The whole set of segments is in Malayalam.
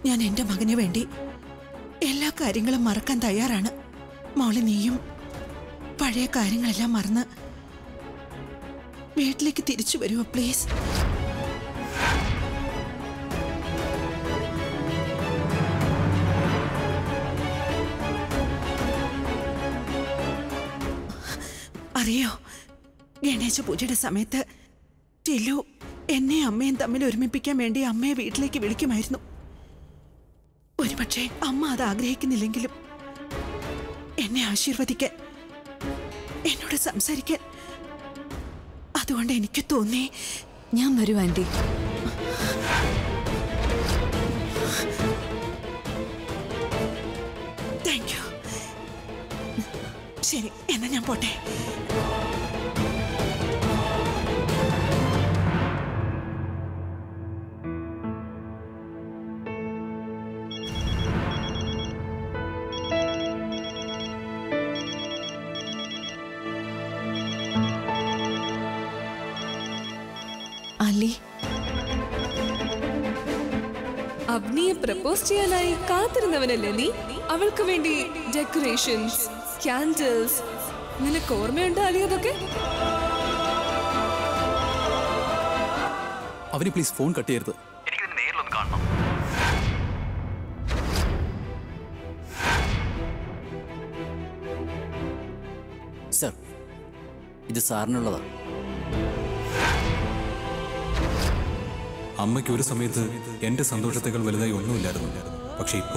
ഞാൻ എൻ്റെ മകന് വേണ്ടി എല്ലാ കാര്യങ്ങളും മറക്കാൻ തയ്യാറാണ് മോളെ നീയും പഴയ കാര്യങ്ങളെല്ലാം മറന്ന് വീട്ടിലേക്ക് തിരിച്ചു വരുമോ പ്ലീസ് അറിയോ ഗണേശ പൂജയുടെ സമയത്ത് ടിലു എന്നെ അമ്മയും തമ്മിൽ ഒരുമിപ്പിക്കാൻ വേണ്ടി അമ്മയെ വീട്ടിലേക്ക് വിളിക്കുമായിരുന്നു ഒരുപക്ഷെ അമ്മ അത് ആഗ്രഹിക്കുന്നില്ലെങ്കിലും എന്നെ ആശീർവദിക്കാൻ എന്നോട് സംസാരിക്കാൻ അതുകൊണ്ട് എനിക്ക് തോന്നി ഞാൻ വരൂ ആന്റി താങ്ക് യു ശരി എന്നാ ഞാൻ പോട്ടെ അലി അഗ്നിയെ പ്രപ്പോസ് ചെയ്യാനായി കാത്തിരുന്നവനല്ലേ നീ അവൾക്ക് വേണ്ടി ഡെക്കറേഷൻസ് ക്യാൻഡിൽസ് നിനക്ക് ഓർമ്മയുണ്ടോ അലി അതൊക്കെ അവന് പ്ലീസ് ഫോൺ കട്ട് ചെയ്യരുത് സർ ഇത് സാറിനുള്ളതാ അമ്മയ്ക്ക് ഒരു സമയത്ത് എന്റെ സന്തോഷത്തേക്കാൾ വലുതായി ഒന്നുമില്ലായിരുന്നു പക്ഷെ ഇപ്പോ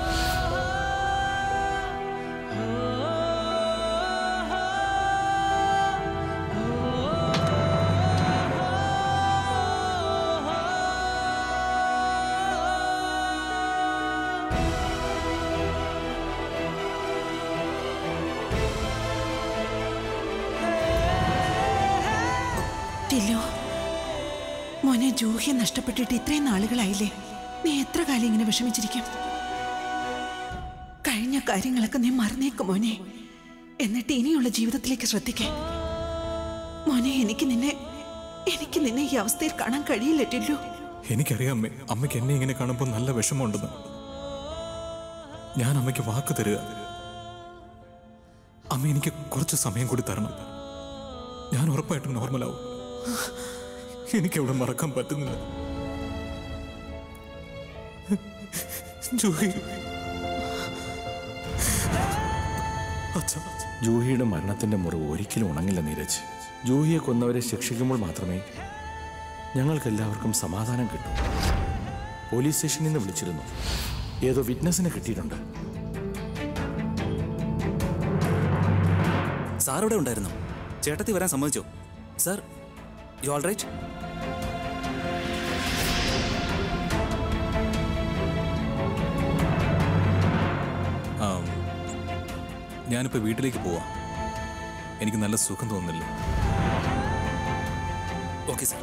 ടിലു മോനെ ജൂഹ്യ നഷ്ടപ്പെട്ടിട്ട് ഇത്രയും നാളുകളായില്ലേ നീ എത്ര കാലം ഇങ്ങനെ വിഷമിച്ചിരിക്കും കഴിഞ്ഞ കാര്യങ്ങളൊക്കെ നീ മറന്നേക്കും മോനെ എന്നിട്ട് ഇനിയുള്ള ജീവിതത്തിലേക്ക് ശ്രദ്ധിക്കേ മോനെ എനിക്ക് നിന്നെ എനിക്ക് നിന്നെ ഈ അവസ്ഥയിൽ കാണാൻ കഴിയില്ല ടില്ലു എനിക്കറിയാം അമ്മേ അമ്മയ്ക്ക് എന്നെ ഇങ്ങനെ കാണുമ്പോൾ നല്ല വിഷമമുണ്ടെന്ന് ഞാൻ അമ്മയ്ക്ക് വാക്ക് തരിക അമ്മ എനിക്ക് കുറച്ച് സമയം കൂടി തരണം ഞാൻ ഉറപ്പായിട്ടും നോർമലാവും എനിക്കവിടെ മറക്കാൻ പറ്റുന്നില്ല ജൂഹി അച്ഛാ ജൂഹിയുടെ മരണത്തിന്റെ മുറിവ് ഒരിക്കലും ഉണങ്ങില്ല നീരജ് ജൂഹിയെ കൊന്നവരെ ശിക്ഷിക്കുമ്പോൾ മാത്രമേ ഞങ്ങൾക്കെല്ലാവർക്കും സമാധാനം കിട്ടൂ പോലീസ് സ്റ്റേഷനിൽ നിന്ന് വിളിച്ചിരുന്നു ഏതോ വിറ്റ്നസിനെ കിട്ടിയിട്ടുണ്ട് സാർ ഇവിടെ ഉണ്ടായിരുന്നു ചേട്ടത്തി വരാൻ സമ്മതിച്ചോ സാർ യു ഓൾ റൈറ്റ് ഞാനിപ്പോ വീട്ടിലേക്ക് പോവാം എനിക്ക് നല്ല സുഖം തോന്നുന്നില്ല ഓക്കെ സാർ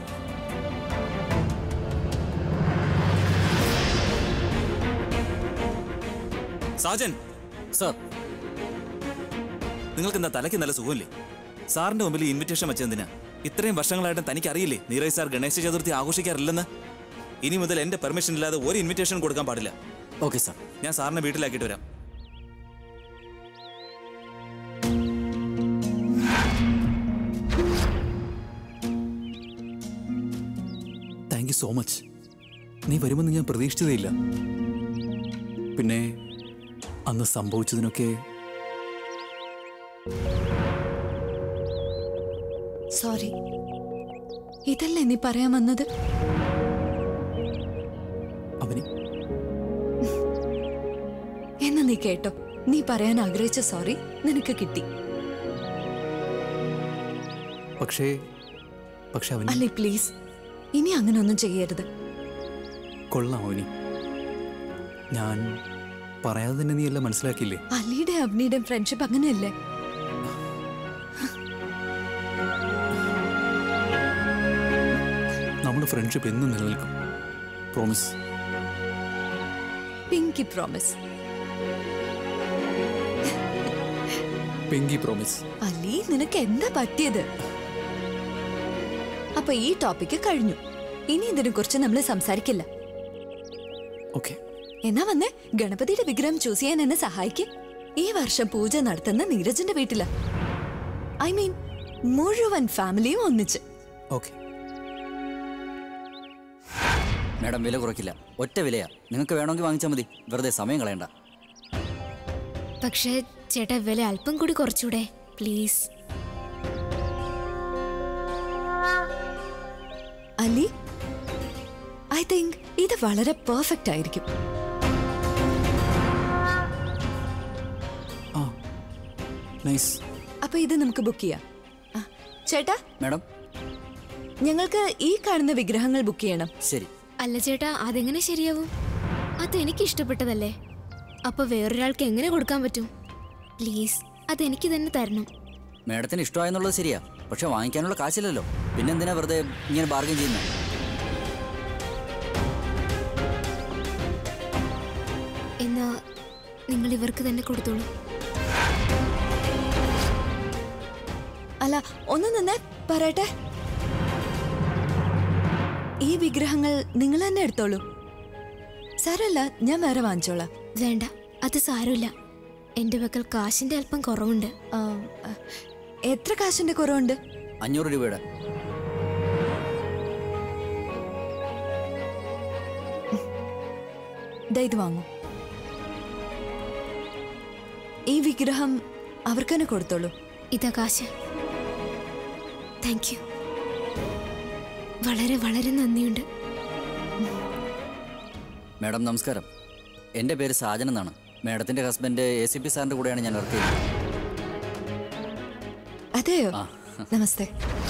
സാജൻ സാർ നിങ്ങൾക്ക് എന്താ തലയ്ക്ക് നല്ല സുഖമില്ലേ സാറിന്റെ മുമ്പിൽ ഈ ഇൻവിറ്റേഷൻ വെച്ചെന്തിനാ ഇത്രയും വർഷങ്ങളായിട്ടും തനിക്ക് അറിയില്ലേ നീരജ് സാർ ഗണേശ ചതുർത്ഥി ആഘോഷിക്കാറില്ലെന്ന് ഇനി മുതൽ എന്റെ പെർമിഷൻ ഇല്ലാതെ ഒരു ഇൻവിറ്റേഷൻ കൊടുക്കാൻ പാടില്ല ഓക്കെ സാർ ഞാൻ സാറിനെ വീട്ടിലാക്കിയിട്ട് വരാം താങ്ക് യു സോ മച്ച് നീ വരുമെന്ന് ഞാൻ പ്രതീക്ഷിച്ചതേയില്ല പിന്നെ അന്ന് സംഭവിച്ചതിനൊക്കെ സോറി ഇതല്ലേ നീ പറയാൻ വന്നത് അവനി എന്നാ നീ കേട്ടോ നീ പറയാൻ ആഗ്രഹിച്ച സോറി നിനക്ക് കിട്ടി പക്ഷേ പക്ഷെ അവന് അല്ലേ പ്ലീസ് ഇനി അങ്ങനെ ഒന്നും ചെയ്യരുത് കൊള്ളാം അവനി ഞാൻ പറയാതെ തന്നെ നീ എല്ലാം മനസ്സിലാക്കിയില്ലേ അലിയുടെ അബ്നിയുടെയും ഫ്രണ്ട്ഷിപ്പ് അങ്ങനെയല്ലേ നമ്മുടെ ഫ്രണ്ട്ഷിപ്പ് എന്നും നിലനിൽക്കും promise pinky promise pinky promise Ali നിനക്ക് എന്താ പറ്റിയത് അപ്പൊ ഈ ടോപ്പിക്ക് കഴിഞ്ഞു ഇനി ഇതിനെ കുറിച്ച് നമ്മൾ സംസാരിക്കില്ല ഓക്കെ എന്നാ വന്നേ ഗണപതിയുടെ വിഗ്രഹം ചൂസ് ചെയ്യാൻ എന്നെ സഹായിക്കും ഈ വർഷം പൂജ നടത്തുന്ന നീരജിന്റെ വീട്ടിലാ ഐ മീൻ മുഴുവൻ ഫാമിലിയും ഒന്നിച്ച് ഓക്കെ മാഡം വില കുറയ്ക്കില്ല ഒറ്റ വിലയാ നിങ്ങൾക്ക് വേണമെങ്കിൽ വാങ്ങിച്ചാൽ മതി വെറുതെ സമയം കളയണ്ട പക്ഷേ ചേട്ടാ വില അല്പം കൂടി കുറച്ചൂടെ പ്ലീസ് അലി ഐ തിങ്ക് ഇത് വളരെ പെർഫെക്റ്റ് ആയിരിക്കും ആ നൈസ് അപ്പൊ ഇത് നമുക്ക് ബുക്ക് ചെയ്യാം ആ, ചേട്ടാ മാഡം ഞങ്ങൾക്ക് ഈ കാണുന്ന വിഗ്രഹങ്ങൾ ബുക്ക് ചെയ്യണം ശരി അല്ല ചേട്ടാ അതെങ്ങനെ ശരിയാവും അത് എനിക്ക് ഇഷ്ടപ്പെട്ടതല്ലേ അപ്പൊ വേറൊരാൾക്ക് എങ്ങനെ കൊടുക്കാൻ പറ്റും പ്ലീസ് അതെനിക്ക് തന്നെ തരണം മാഡത്തിന് ഇഷ്ടമായെന്നുള്ളത് ശരിയാ പക്ഷെ വാങ്ങിക്കാനുള്ള കാശില്ലല്ലോ പിന്നെ എന്തിനാ വെറുതെ ഇങ്ങനെ ബാർഗൻ ചെയ്യുന്നത് എന്നാ നിങ്ങൾ ഇവർക്ക് തന്നെ കൊടുത്തോളൂ അല്ല ഒന്ന് നിന്നേ പറയട്ടെ ഈ വിഗ്രഹങ്ങൾ നിങ്ങൾ തന്നെ എടുത്തോളൂ സാരല്ല ഞാൻ വേറെ വാങ്ങിച്ചോളാം വേണ്ട അത് സാരമില്ല എന്റെ പക്കൽ കാശിന്റെ അല്പം കുറവുണ്ട് ആ, ആ, എത്ര കാശിന്റെ കുറവുണ്ട് അഞ്ഞൂറ് രൂപയുടെ ദാ ഇത് വാങ്ങൂ ഈ വിഗ്രഹം അവർക്ക് തന്നെ കൊടുത്തോളൂ ഇതാ കാശ് താങ്ക് യു വളരെ വളരെ നന്ദിയുണ്ട് മാഡം നമസ്കാരം എൻ്റെ പേര് സാജൻ എന്നാണ് മാഡത്തിൻ്റെ ഹസ്ബൻഡ് എ സി പി സാറിൻ്റെ കൂടെയാണ് ഞാൻ വർക്ക് ചെയ്യുന്നത് അതെയോ ആ. നമസ്തേ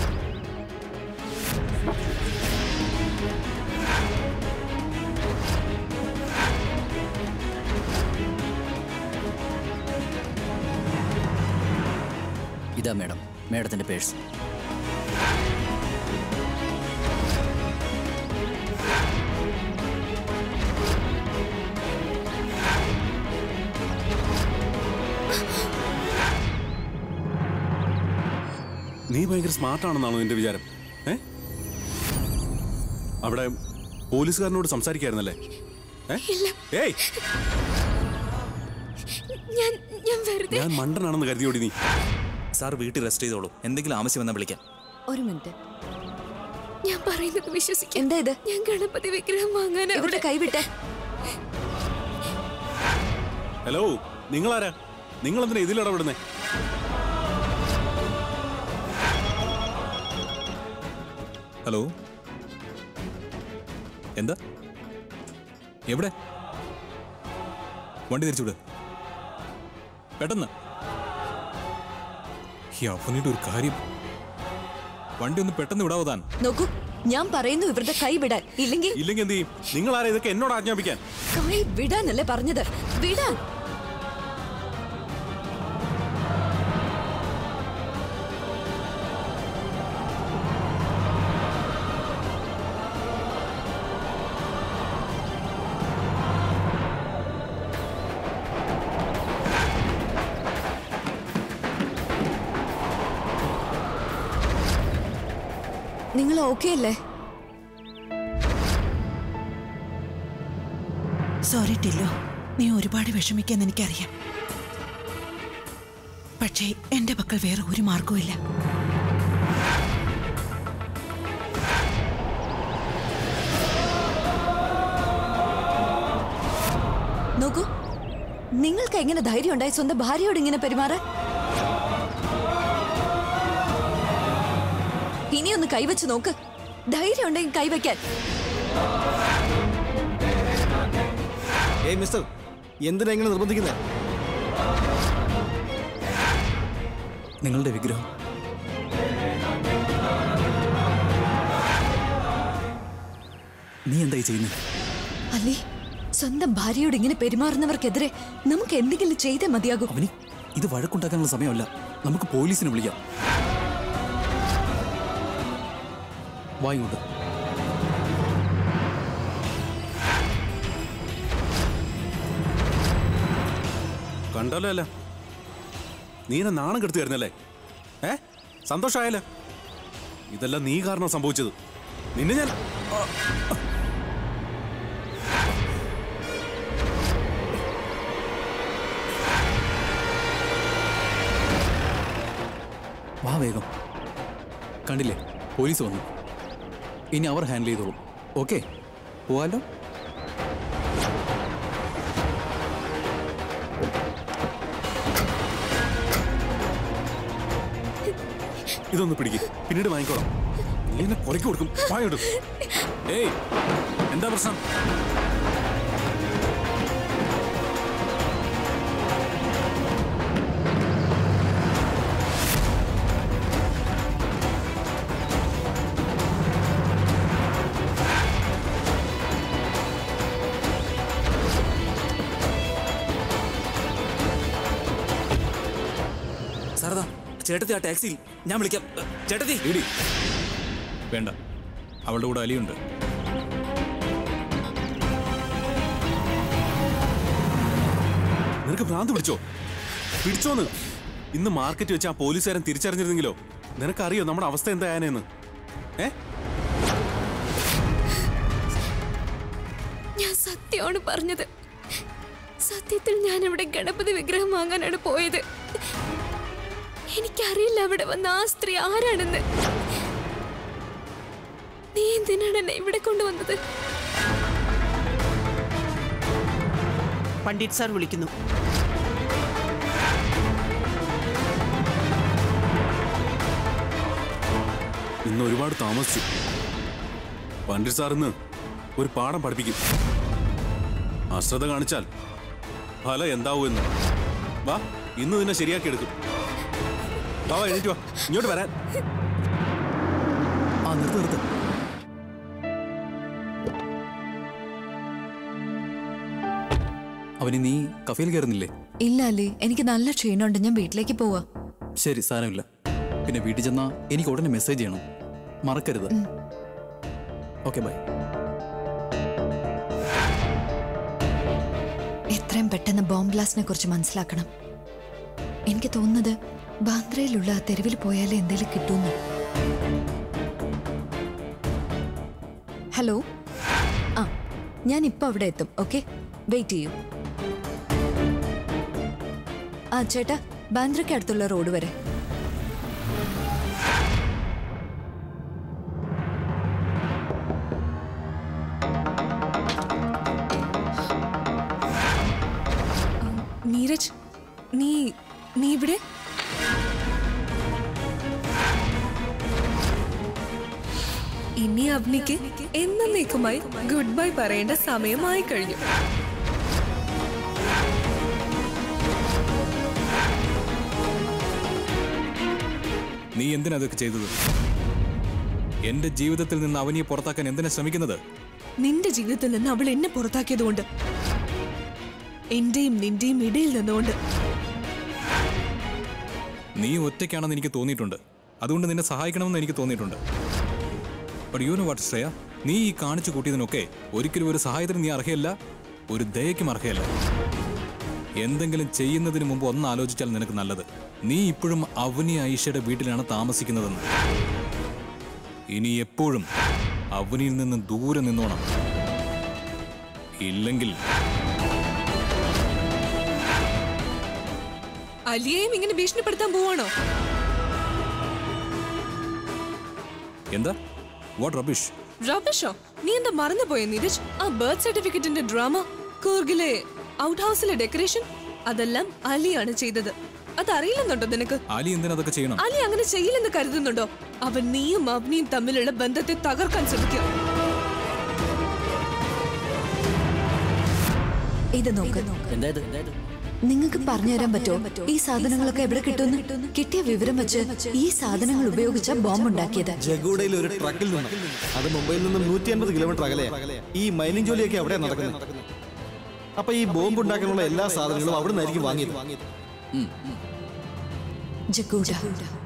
ഇതാ മാഡം മാഡത്തിൻ്റെ പേഴ്സ് നീ ഭയങ്കര സ്മാർട്ടാണെന്നാണോ നിന്റെ വിചാരം ഏ അവിടെ പോലീസുകാരനോട് സംസാരിക്കായിരുന്നല്ലേ ഏ? ഏയ് ഞാൻ ഞാൻ വെറുതെ ഞാൻ മണ്ടനാണെന്ന് കരുതിയോടി നീ സാർ വീട്ടിൽ റെസ്റ്റ് ചെയ്തോളൂ എന്തെങ്കിലും ആവശ്യം വന്നാൽ വിളിക്കാം ഒരു മിനിറ്റ് ഞാൻ പറയുന്നത് വിശ്വസിക്കാം എന്താ ഇത് ഞാൻ ഗണപതി വിഗ്രഹം വാങ്ങാൻ ഇവരുടെ കൈവിട്ടെ ഹലോ നിങ്ങളാരാ നിങ്ങൾ എന്തിനാ ഇതിൽ ഇടപെടുന്നേ ഹലോ എന്താ എവിടെ വണ്ടി തിരിച്ചുവിട് പെട്ടെന്ന് ഈ അവനിയുടെ ഒരു കാര്യം വണ്ടി ഒന്ന് പെട്ടെന്ന് വിടാവോ താൻ നോക്കൂ ഞാൻ പറയുന്നു ഇവരുടെ കൈ വിടാൻ ഇല്ലെങ്കിൽ ഇല്ലെങ്കിൽ എന്ത് ചെയ്യും നിങ്ങളാരാ ഇതൊക്കെ എന്നോട് ആജ്ഞാപിക്കാൻ കൈ വിടാനല്ലേ പറഞ്ഞത് വിടാൻ നിങ്ങൾ ഓക്കെ അല്ലേ സോറി ടില്ലോ നീ ഒരുപാട് വിഷമിക്കാന്ന് എനിക്കറിയാം പക്ഷേ എന്റെ പക്കൽ വേറെ ഒരു മാർഗവും ഇല്ല നോക്കൂ നിങ്ങൾക്ക് എങ്ങനെ ധൈര്യം ഉണ്ടായി സ്വന്തം ഭാര്യയോട് ഇങ്ങനെ പെരുമാറാൻ ഇനിയൊന്ന് കൈവച്ച് നോക്ക് ധൈര്യം ഉണ്ടെങ്കിൽ കൈവയ്ക്കാൻ ഏയ് മിസ്റ്റർ എന്തിനാ ഇങ്ങനെ നിർബന്ധിക്കുന്നത് നിങ്ങളുടെ വിഗ്രഹം നീ എന്തായി ചെയ്യുന്നത് അല്ലേ സ്വന്തം ഭാര്യയോട് ഇങ്ങനെ പെരുമാറുന്നവർക്കെതിരെ നമുക്ക് എന്തെങ്കിലും ചെയ്തേ മതിയാകൂ അവനി ഇത് വഴക്കുണ്ടാക്കാനുള്ള സമയമല്ല നമുക്ക് പോലീസിനെ വിളിക്കാം വാ ഇങ്ങോട്ട് കണ്ടല്ലോ അല്ല നീ എന്നെ നാണം കെടുത്തു തരുന്നല്ലേ ഏ സന്തോഷമായല്ലോ ഇതെല്ലാം നീ കാരണം സംഭവിച്ചത് നിന്നെ ഞാൻ വാ വേഗം കണ്ടില്ലേ പോലീസ് വന്നു ഇനി അവർ ഹാൻഡിൽ ചെയ്തോളും ഓക്കെ പോവാലോ ഇതൊന്ന് പിടിക്ക് പിന്നീട് വാങ്ങിക്കോളാം നീ എന്നെ കൊലക്ക് കൊടുക്കും വായോട്ട് ഏയ് എന്താ പ്രശ്നം സാറതാ ചേട്ടത്തി ആ ടാക്സിയിൽ ഞാൻ വിളിക്കാം ഏ, ചേട്ടത്തി ഇടി വേണ്ട അവളുടെ കൂടെ അലിയുണ്ട് നിനക്ക് ഭ്രാന്ത് പിടിച്ചോ പിടിച്ചോന്ന് ഇന്ന് മാർക്കറ്റ് വെച്ച് ആ പോലീസുകാരൻ തിരിച്ചറിഞ്ഞിരുന്നെങ്കിലോ നിനക്കറിയോ നമ്മുടെ അവസ്ഥ എന്തായാനെന്ന് ഏ ഞാൻ സത്യമാണ് പറഞ്ഞത് സത്യത്തിൽ ഞാൻ അവിടെ ഗണപതി വിഗ്രഹം വാങ്ങാനാണ് പോയത് എനിക്കറിയില്ല അവിടെ വന്ന ആ സ്ത്രീ ആരാണെന്ന് നീ എന്തിനാണ് എന്നെ ഇവിടെ കൊണ്ടുവന്നത് പണ്ഡിറ്റ് സാർ വിളിക്കുന്നു ഇന്ന് ഒരുപാട് താമസിച്ചു പണ്ഡിറ്റ് സാർ ഇന്ന് ഒരു പാഠം പഠിപ്പിക്കും അശ്രദ്ധ കാണിച്ചാൽ ഫലം എന്താവുമെന്ന് വാ ഇന്ന് നിന്നെ ശരിയാക്കി എടുക്കും വാ വാ, എണീറ്റ് വാ ഇങ്ങോട്ട് വരാൻ ആ നിർത്ത് നിർത്ത് അവന് നീ കഫയിൽ കയറുന്നില്ലേ ഇല്ല അല്ലേ എനിക്ക് നല്ല ക്ഷീണമുണ്ട് ഞാൻ വീട്ടിലേക്ക് പോവാ ശരി സാരമില്ല പിന്നെ വീട്ടിൽ ചെന്നാ എനിക്ക് ഉടനെ മെസ്സേജ് ചെയ്യണം മറക്കരുത് ഓക്കെ ബൈ എത്രയും പെട്ടെന്ന് ബോംബ് ബ്ലാസ്റ്റിനെ കുറിച്ച് മനസ്സിലാക്കണം എനിക്ക് തോന്നുന്നത് ബാന്ദ്രയിലുള്ള ആ തെരുവിൽ പോയാലേ എന്തെങ്കിലും കിട്ടൂന്ന് ഹലോ ആ ഞാൻ ഇപ്പൊ അവിടെ എത്തും ഓക്കെ വെയിറ്റ് ചെയ്യൂ ആ ചേട്ടാ ബാന്ദ്രയ്ക്ക് അടുത്തുള്ള റോഡ് വരെ നീരജ് നീ നീ ഇവിടെ ഇനി അവനിക്ക് എന്നേക്കുമായി ഗുഡ് ബൈ പറയേണ്ട സമയമായി കഴിഞ്ഞു നീ എന്തിനാ അതൊക്കെ ചെയ്തത് എന്റെ ജീവിതത്തിൽ നിന്ന് അവനിയെ പുറത്താക്കാൻ എന്തിനാ ശ്രമിക്കുന്നത് നിന്റെ ജീവിതത്തിൽ നിന്ന് അവൾ എന്നെ പുറത്താക്കിയതുകൊണ്ട് എന്റെയും നിന്റെയും ഇടയിൽ നിന്നുകൊണ്ട് നീ ഒറ്റയ്ക്കാണെന്ന് എനിക്ക് തോന്നിയിട്ടുണ്ട് അതുകൊണ്ട് നിന്നെ സഹായിക്കണമെന്ന് എനിക്ക് തോന്നിയിട്ടുണ്ട് but you know what Shreya നീ ഈ കാണിച്ചു കൂട്ടിയതിനൊക്കെ ഒരിക്കലും ഒരു സഹായത്തിന് നീ അർഹയല്ല ഒരു ദയക്കും അർഹയല്ല എന്തെങ്കിലും ചെയ്യുന്നതിന് മുമ്പ് ഒന്ന് ആലോചിച്ചാൽ നിനക്ക് നല്ലത് നീ ഇപ്പോഴും അവനി ഐഷയുടെ വീട്ടിലാണ് താമസിക്കുന്നതെന്ന് ഇനി എപ്പോഴും അവനിയിൽ നിന്ന് ദൂരെ നിന്നോണം ഇല്ലെങ്കിൽ അലിയെയും ഇങ്ങനെ ഭീഷണിപ്പെടുത്താൻ പോവാണോ എന്താ വാട്ട് റബിഷ് റബിഷോ നീ എന്താ മറന്നുപോയ നീരജ് ആ ബർത്ത് സർട്ടിഫിക്കറ്റിന്റെ ഡ്രാമ കൂർഗിലെ ഔട്ട് ഹൗസിലെ ഡെക്കറേഷൻ അതെല്ലാം അലിയാണ് ചെയ്തത് അതറിയില്ലെന്നുണ്ടോ നിനക്ക് ആലി എന്തിനാ അതൊക്കെ ചെയ്യണം അലി അങ്ങനെ ചെയ്യില്ലെന്ന് കരുതുന്നുണ്ടോ അവൻ നീയും അവനിയും തമ്മിലുള്ള ബന്ധത്തെ തകർക്കാൻ ശ്രമിക്കുക ഇത് നോക്ക് എന്തായത് എന്തായത് നിങ്ങൾക്ക് പറഞ്ഞു തരാൻ പറ്റുമോ ഈ സാധനങ്ങളൊക്കെ എവിടെ കിട്ടുമെന്ന് കിട്ടിയ വിവരം വെച്ച് ഈ സാധനങ്ങൾ ഉപയോഗിച്ച ബോംബ് ഉണ്ടാക്കിയത് ജഗൂഡയിൽ ഒരു ട്രക്കിൽ നിന്ന് അത് മുംബൈയിൽ നിന്നും നൂറ്റി അൻപത് കിലോമീറ്റർ അകലെ ഈ മൈനിങ് ജോലിയൊക്കെ അവിടെ നടക്കുന്നത് അപ്പൊ ഈ ബോംബ് ഉണ്ടാക്കാനുള്ള എല്ലാ സാധനങ്ങളും അവിടെ നിന്നായിരിക്കും വാങ്ങിയത് ജഗൂഡ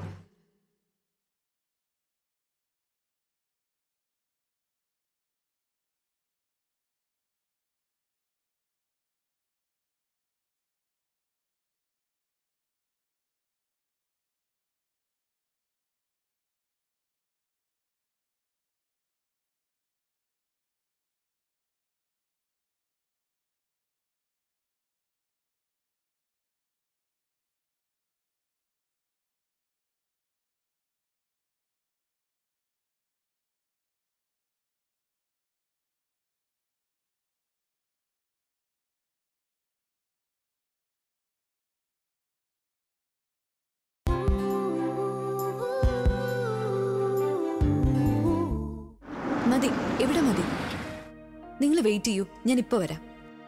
നിങ്ങൾ വെയിറ്റ് ചെയ്യൂ ഞാൻ ഇപ്പൊ വരാം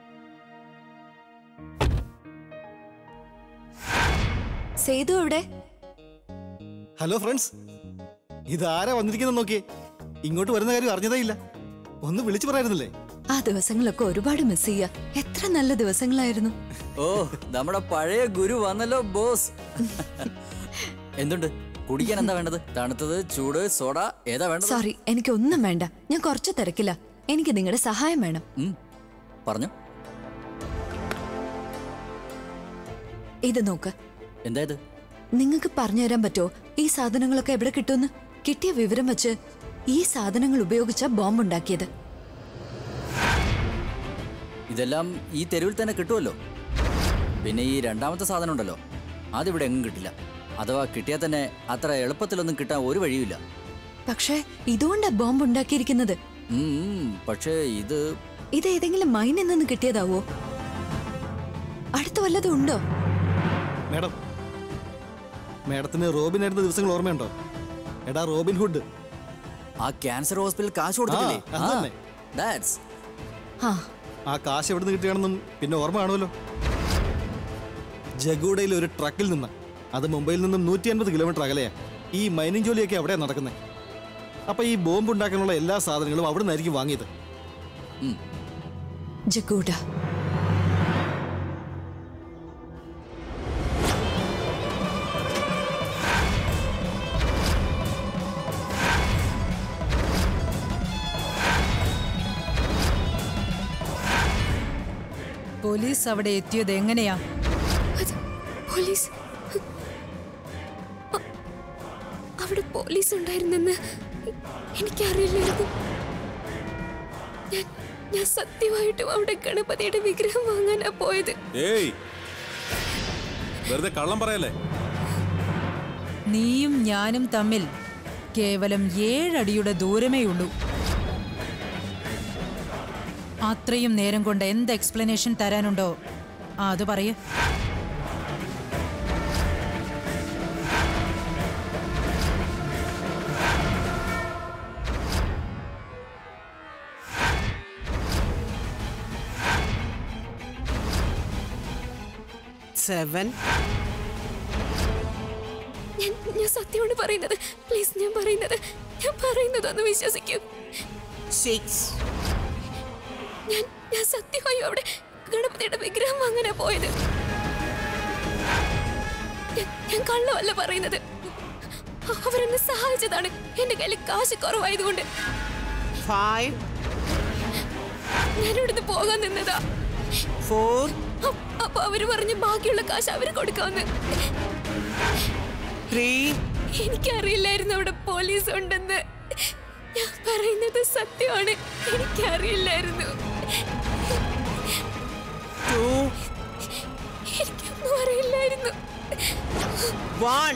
സേതു എവിടെ ഹലോ ഫ്രണ്ട്സ് ഇതാരാ വന്നിരിക്കുന്നത് നോക്കിയേ ഇങ്ങോട്ട് വരുന്ന കാര്യം അറിഞ്ഞതേ ഇല്ല ഒന്ന് വിളിച്ചു പറയായിരുന്നില്ലേ ആ ദിവസങ്ങളൊക്കെ ഒരുപാട് മിസ് ചെയ്യാ എത്ര നല്ല ദിവസങ്ങളായിരുന്നു ഓ നമ്മുടെ പഴയ ഗുരു വന്നല്ലോ ബോസ് എന്തുണ്ട് കുടിക്കാൻ എന്താ വേണ്ടത് തണുത്തത് ചൂട് സോഡ ഏതാ വേണ്ടത് സോറി എനിക്കൊന്നും വേണ്ട ഞാൻ കുറച്ച് തിരക്കില്ല എനിക്ക് നിങ്ങളുടെ സഹായം വേണം ഉം, പറഞ്ഞു ഇത് നോക്ക് എന്താ ഇത് നിങ്ങൾക്ക് പറഞ്ഞു തരാൻ പറ്റുമോ ഈ സാധനങ്ങളൊക്കെ എവിടെ കിട്ടുമെന്ന് കിട്ടിയ വിവരം വെച്ച് ഈ സാധനങ്ങൾ ഉപയോഗിച്ച ബോംബ് ഉണ്ടാക്കിയത് ഇതെല്ലാം ഈ തെരുവിൽ തന്നെ കിട്ടുമല്ലോ പിന്നെ ഈ രണ്ടാമത്തെ സാധനം ഉണ്ടല്ലോ അതിവിടെ എങ്ങും കിട്ടില്ല അഥവാ കിട്ടിയാൽ തന്നെ അത്ര എളുപ്പത്തിലൊന്നും കിട്ടാൻ ഒരു വഴിയുമില്ല പക്ഷേ ഇതുകൊണ്ടാ ബോംബ് ഉണ്ടാക്കിയിരിക്കുന്നത് ഉം, ഉം, പക്ഷേ ഇത് ഇത് ഏതെങ്കിലും മൈനിൽ നിന്ന് കിട്ടിയതാവോ അടുത്ത വല്ലതും ഉണ്ടോ മേഡം മേഡത്തിന് റോബിൻ ആയിരുന്ന ദിവസങ്ങൾ ഓർമ്മയുണ്ടോ എടാ റോബിൻ ഹുഡ് ആ ക്യാൻസർ ഹോസ്പിറ്റൽ കാശ് കൊടുത്തിട്ടില്ലേ ആ, അത് തന്നെ. ദാറ്റ്സ് ആ ആ കാശ് എവിടെ നിന്ന് കിട്ടിയാണെന്നും പിന്നെ ഓർമ്മ കാണുമല്ലോ ജഗൂഡയിൽ ഒരു ട്രക്കിൽ നിന്ന് അത് മുംബൈയിൽ നിന്നും നൂറ്റി അൻപത് കിലോമീറ്റർ അകലെയാ ഈ മൈനിങ് ജോലിയൊക്കെ എവിടെയാ നടക്കുന്നത് അപ്പൊ ഈ ബോംബ് ഉണ്ടാക്കാനുള്ള എല്ലാ സാധനങ്ങളും അവിടെ നിന്നായിരിക്കും വാങ്ങിയത് ജഗൂഡ പോലീസ് അവിടെ എത്തിയത് എങ്ങനെയാ അത് പോലീസ് അ- അവിടെ പോലീസ് ഉണ്ടായിരുന്നെന്ന് എ- എനിക്കറിയില്ലായിരുന്നു ഞാൻ ഞാൻ സത്യമായിട്ടും അവിടെ ഗണപതിയുടെ വിഗ്രഹം വാങ്ങാനാ പോയത് ഏയ് വെറുതെ കള്ളം പറയല്ലേ നീയും ഞാനും തമ്മിൽ കേവലം ഏഴടിയുടെ ദൂരമേ ഉള്ളൂ അത്രയും നേരം കൊണ്ട് എന്ത് എക്സ്പ്ലനേഷൻ തരാനുണ്ടോ ആ അത് പറയേ സെവൻ ഞാൻ ഞാൻ സത്യമാണ് പറയുന്നത് പ്ലീസ് ഞാൻ പറയുന്നത് ഞാൻ പറയുന്നത് ഒന്ന് വിശ്വസിക്കൂ സിക്സ് ഞാൻ ഞാൻ സത്യമായും അവിടെ ഗണപതിയുടെ വിഗ്രഹം വാങ്ങാനാ പോയത് ഞാൻ- ഞാൻ കള്ളമല്ല പറയുന്നത് അ- അവരെന്നെ സഹായിച്ചതാണ് എന്റെ കയ്യിൽ കാശ് കുറവായതുകൊണ്ട് ഫൈവ് ഞാൻ ഇവിടുന്ന് പോകാൻ നിന്നതാ ഫോർ അ- അപ്പൊ അവര് പറഞ്ഞു ബാക്കിയുള്ള കാശ് അവര് കൊടുക്കാന്ന് ത്രീ എനിക്കറിയില്ലായിരുന്നു അവിടെ പോലീസ് ഉണ്ടെന്ന് ഞാൻ പറയുന്നത് സത്യമാണ് എനിക്കറിയില്ലായിരുന്നു ടു എനിക്കൊന്നും അറിയില്ലായിരുന്നു വൺ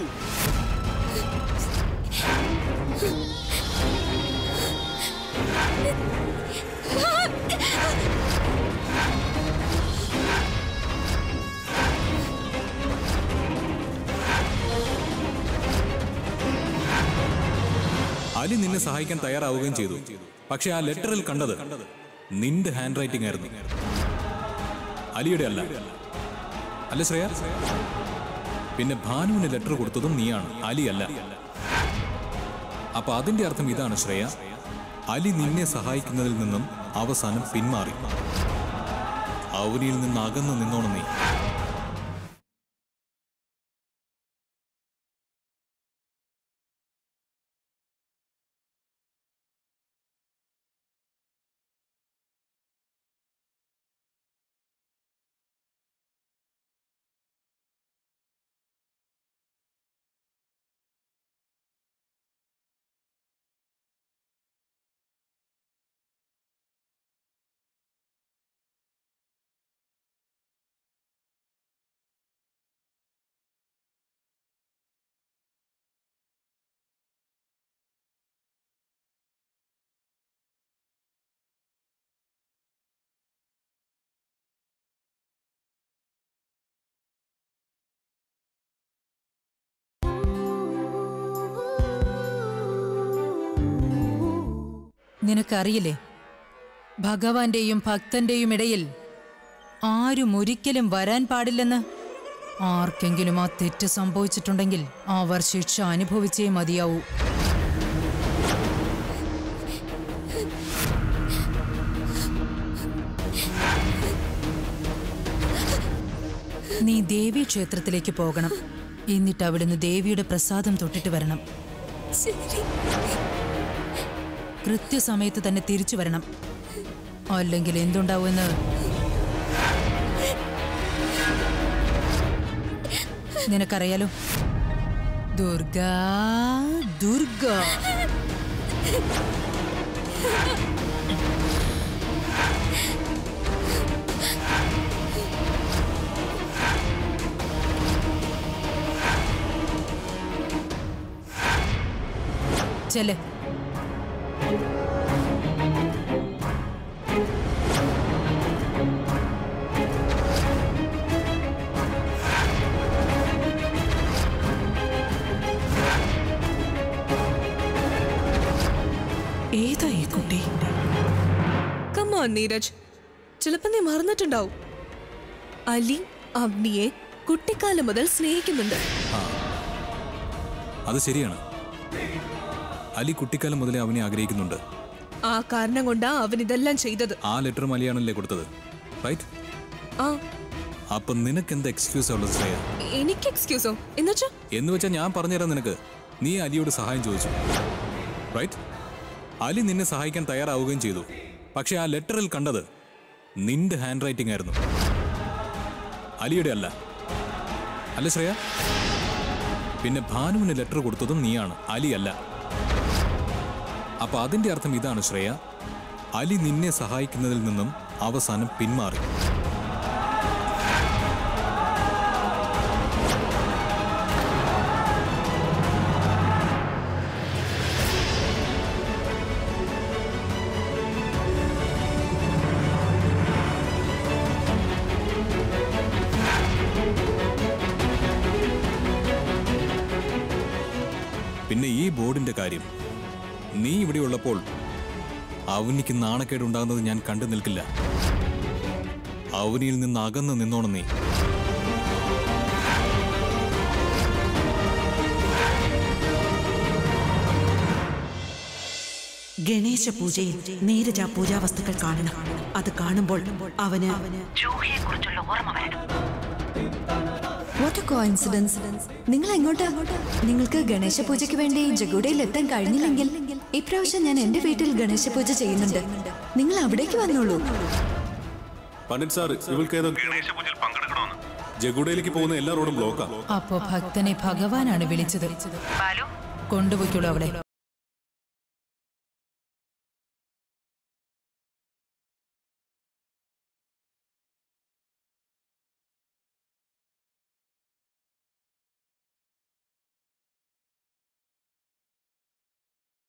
അലി നിന്നെ സഹായിക്കാൻ തയ്യാറാവുകയും ചെയ്തു പക്ഷെ ആ ലെറ്ററിൽ കണ്ടത് നിന്റെ ഹാൻഡ് റൈറ്റിംഗ് ആയിരുന്നു അലിയുടെ അല്ല അല്ല ശ്രേയ പിന്നെ ഭാനുവിന് ലെറ്റർ കൊടുത്തതും നീയാണ് അലി അല്ല അപ്പൊ അതിന്റെ അർത്ഥം ഇതാണ് ശ്രേയ അലി നിന്നെ സഹായിക്കുന്നതിൽ നിന്നും അവസാനം പിന്മാറി അവനിൽ നിന്ന് അകന്നു നിന്നോണം നീ നിനക്കറിയില്ലേ ഭഗവാന്റെയും ഭക്തന്റെയും ഇടയിൽ ആരും ഒരിക്കലും വരാൻ പാടില്ലെന്ന് ആർക്കെങ്കിലും ആ തെറ്റ് സംഭവിച്ചിട്ടുണ്ടെങ്കിൽ അവർ ശിക്ഷ അനുഭവിച്ചേ മതിയാവൂ നീ ദേവീ ക്ഷേത്രത്തിലേക്ക് പോകണം എന്നിട്ട് അവിടുന്ന് ദേവിയുടെ പ്രസാദം തൊട്ടിട്ട് വരണം ശരി കൃത്യസമയത്ത് തന്നെ തിരിച്ചു വരണം അല്ലെങ്കിൽ എന്തുണ്ടാവുമെന്ന് നിനക്കറിയാലോ ദുർഗ ദുർഗ ചെല്ലേ ഏതാ ഈ കുട്ടി കമ്മോൺ നീരജ് ചിലപ്പോ നീ മറന്നിട്ടുണ്ടാവും അലി അവ്നിയെ കുട്ടിക്കാലം മുതൽ സ്നേഹിക്കുന്നുണ്ട് അത് ശരിയാണ് അലി കുട്ടിക്കാലം മുതലേ അവനെ ആഗ്രഹിക്കുന്നുണ്ട് ആ കാരണം കൊണ്ടാ അവൻ ഇതെല്ലാം ചെയ്തത് ആ ലെറ്റർ മലയാണല്ലേ കൊടുത്തത് റൈറ്റ് ആ അപ്പൊ നിനക്ക് എന്ത് എക്സ്ക്യൂസ് ഉള്ളത് ശ്രേയ എനിക്ക് എക്സ്ക്യൂസോ എന്നുവെച്ചാ എന്ന് വെച്ചാൽ ഞാൻ പറഞ്ഞുതരാം നിനക്ക് നീ അലിയോട് സഹായം ചോദിച്ചു റൈറ്റ് അലി നിന്നെ സഹായിക്കാൻ തയ്യാറാവുകയും ചെയ്തു പക്ഷെ ആ ലെറ്ററിൽ കണ്ടത് നിന്റെ ഹാൻഡ് റൈറ്റിംഗ് ആയിരുന്നു അലിയുടെ അല്ല അല്ല ശ്രേയ പിന്നെ ഭാനുവിന് ലെറ്റർ കൊടുത്തതും നീയാണ് അലി അല്ല അപ്പൊ അതിന്റെ അർത്ഥം ഇതാണ് ശ്രേയ അലി നിന്നെ സഹായിക്കുന്നതിൽ നിന്നും അവസാനം പിന്മാറി പിന്നെ ഈ ബോർഡിന്റെ കാര്യം നീ ഇവിടെ ഉള്ളപ്പോൾ അവനിക്ക് നാണക്കേടുണ്ടാകുന്നത് ഞാൻ കണ്ടു നിൽക്കില്ല അവനിൽ നിന്ന് അകന്ന് നിന്നോണം നീ ഗണേശ പൂജയിൽ നീരജ പൂജാ വസ്തുക്കൾ കാണണം അത് കാണുമ്പോൾ അവന് വാട്ട് എ കോയിൻസിഡൻസ് നിങ്ങൾ എങ്ങോട്ടാ നിങ്ങൾക്ക് ഗണേശ പൂജയ്ക്ക് വേണ്ടി ജഗുഡയിൽ എത്താൻ കഴിഞ്ഞില്ലെങ്കിൽ ഇപ്രാവശ്യം ഞാൻ എന്റെ വീട്ടിൽ ഗണേശ പൂജ ചെയ്യുന്നുണ്ട് നിങ്ങൾ അവിടേക്ക് വന്നോളൂ പണ്ഡിറ്റ് സാർ ഇവൾക്ക് ഏതോ ജഗുഡയിലേക്ക് പോകുന്ന എല്ലാ റോഡും ബ്ലോക്കാ അപ്പോ ഭക്തനെ ഭഗവാനാണ് വിളിച്ചത് കൊണ്ടുപോയിക്കോളൂ അവിടെ